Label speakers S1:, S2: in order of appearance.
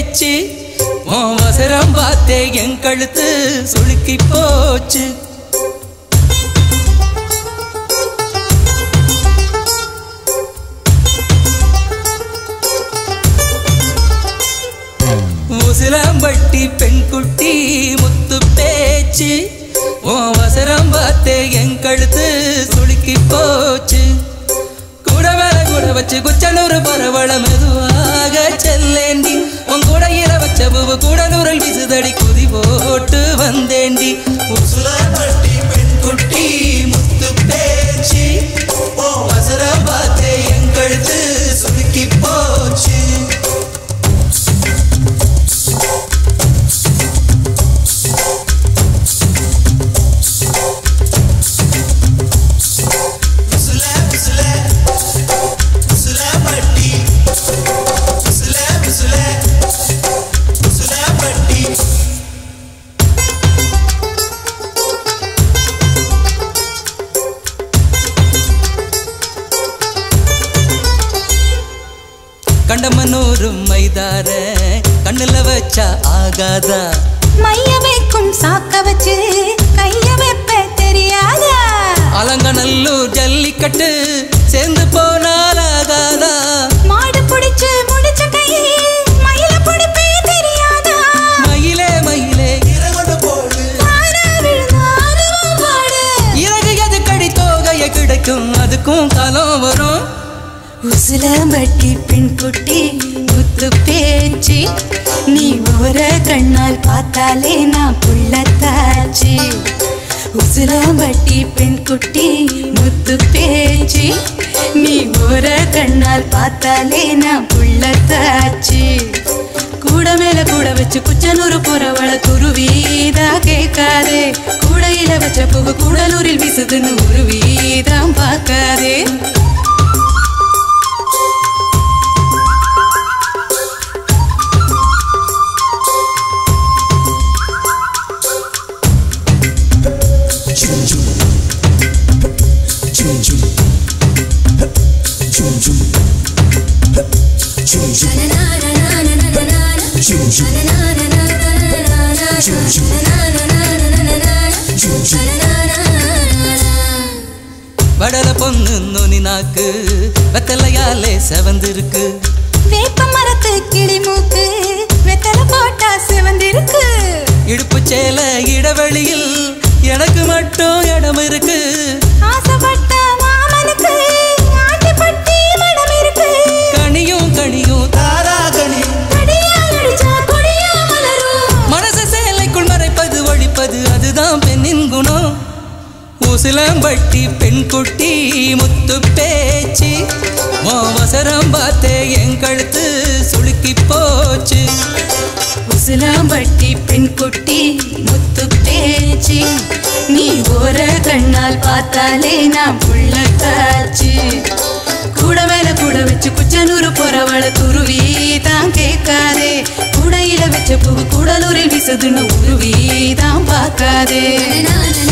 S1: பேச்சு உன் வசரம் பார்த்தே என் கழுத்து சுளுக்கி போச்சு உசிலம்பட்டி பெண்குட்டி முத்து பேச்சு உன் வசரம் பார்த்தே என் கழுத்து சுளுக்கி போச்சு கூட மேல கூட வச்சு குச்சனூர் பரவள மெதுவாக செல்லேண்டி உன் கூடையில வச்ச பூவு கூடலூரில் விசுதடி குதி போட்டு வந்தேண்டி உசுலம்பட்டி பெண்குட்டி முத்து பேச்சு உன் வசரம் பார்த்தே என் கழுத்து சுளுக்கி போச்சு கண்டமனூரும் மைதார கண்ணுல வச்சா ஆகாதா
S2: மைய வைக்கும் சாக்க வச்சு கைய வைப்ப தெரியாதா
S1: அலங்கநல்லூர் ஜல்லிக்கட்டு சேர்ந்து போனால் ஆகாதா
S2: மாடு புடிச்சு முடிச்ச கையே மயில புடிப்பே தெரியாதா
S1: மயிலே மயிலே
S2: ஆனா விழுந்தாலும் பாடு
S1: இறகு எதுக்கடி தோகைய கிடைக்கும் அதுக்கும் காலம் வரும்
S2: உசிலம்பட்டி பெண் குட்டி முத்து பேச்சு நீ ஓர கண்ணால் பார்த்தாலே நான் புள்ளத்தாச்சு உசிலம்பட்டி பெண் குட்டி முத்து பேச்சு நீ ஓர கண்ணால் பார்த்தாலே நான் புள்ளத்தாச்சு கூட மேல கூட வச்சு குச்சனூர் புறவள துருவீதா கேட்காதே கூடையில வச்ச புகு கூடலூரில் வீசுதுன்னு உருவீதான் பார்க்காதே
S1: வடல பொண்ணு நுனி நாக்கு வெத்தலையாலே செவந்திருக்கு
S2: வேப்ப மரத்து கிளி மூக்கு வெத்தலை போட்டா சிவந்திருக்கு
S1: இடுப்பு சேல இடைவெளியில் எனக்கு மட்டும் இடம் இருக்கு
S2: ஆசைப்பட்ட மாமனுக்கு ஆட்டிப்பட்டி மடம் இருக்கு
S1: கனியும் கனியும் தாரா கனி
S2: கடியால் அடிச்சா கொடியா மலரும்
S1: மனசு சேலைக்குள் மறைப்பது ஒழிப்பது அதுதான் பெண்ணின் குணம் உசிலம்பட்டி பெண் குட்டி முத்து பேச்சு உன் வசரம் பார்த்தே என் கழுத்து சுளுக்கி போச்சு
S2: உசிலாம்பட்டி பெண் குட்டி முத்து பேச்சு நீ ஓர கண்ணால் பார்த்தாலே நான் புள்ளத்தாச்சு கூட மேல கூட வச்சு குச்சனூர் போறவள துருவி தான் கேட்காதே கூடையில வச்ச பூ கூடலூரில் விசுதுன்னு உருவி தான் பார்க்காதே